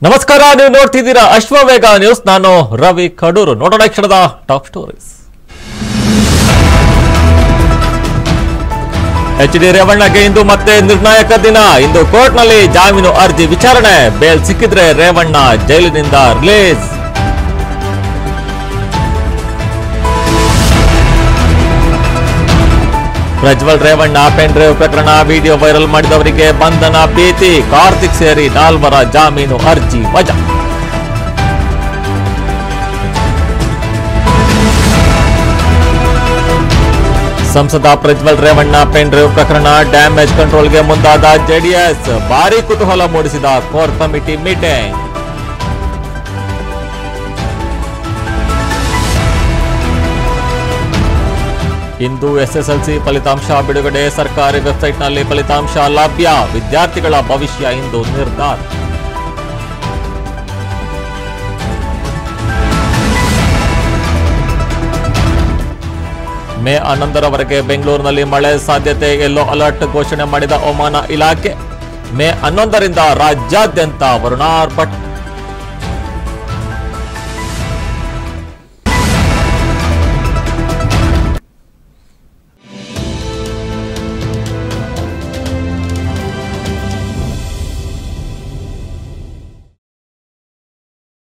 ನಮಸ್ಕಾರ ನೀವು ನೋಡ್ತಿದ್ದೀರಾ ಅಶ್ವವೇಗ ನ್ಯೂಸ್ ನಾನು ರವಿ ಕಡೂರು ನೋಡೋಣ ಈ ಕ್ಷಣದ ಟಾಪ್ ಸ್ಟೋರೀಸ್ ಎಚ್ ಡಿ ರೇವಣ್ಣಗೆ ಇಂದು ಮತ್ತೆ ನಿರ್ಣಾಯಕ ದಿನ ಇಂದು ಕೋರ್ಟ್ನಲ್ಲಿ ಜಾಮೀನು ಅರ್ಜಿ ವಿಚಾರಣೆ ಬೇಲ್ ಸಿಕ್ಕಿದ್ರೆ ರೇವಣ್ಣ ಜೈಲಿನಿಂದ release Prajwal Revanna pen drive ಪ್ರಕರಣ ವಿಡಿಯೋ ವೈರಲ್ ಮಾಡಿದವರಿಗೆ ಬಂಧನ ಭೀತಿ ಕಾರ್ತಿಕ್ ಸೇರಿ ನಾಲ್ವರ ಜಾಮೀನು ಅರ್ಜಿ ವಜಾ ಸಂಸದ ಪ್ರಜ್ವಲ್ ರೇವಣ್ಣ ಪೆನ್ ಡ್ರೈವ್ ಪ್ರಕರಣ ಡ್ಯಾಮೇಜ್ ಕಂಟ್ರೋಲ್ಗೆ ಮುಂದಾದ ಜೆಡಿಎಸ್ ಭಾರಿ ಕುತೂಹಲ ಮೂಡಿಸಿದ ಕೋರ್ ಕಮಿಟಿ ಮೀಟಿಂಗ್ ಇಂದು ಎಸ್ಎಸ್ಎಲ್ಸಿ ಫಲಿತಾಂಶ ಬಿಡುಗಡೆ ಸರ್ಕಾರಿ ವೆಬ್ಸೈಟ್ನಲ್ಲಿ ಫಲಿತಾಂಶ ಲಭ್ಯ ವಿದ್ಯಾರ್ಥಿಗಳ ಭವಿಷ್ಯ ಇಂದು ನಿರ್ಧಾರ ಮೇ ಹನ್ನೊಂದರವರೆಗೆ ಬೆಂಗಳೂರಿನಲ್ಲಿ ಮಳೆ ಸಾಧ್ಯತೆ ಯೆಲ್ಲೋ ಅಲರ್ಟ್ ಘೋಷಣೆ ಮಾಡಿದ ಹವಾಮಾನ ಇಲಾಖೆ ಮೇ ಹನ್ನೊಂದರಿಂದ ರಾಜ್ಯಾದ್ಯಂತ ವರುಣಾರ್ಭಟ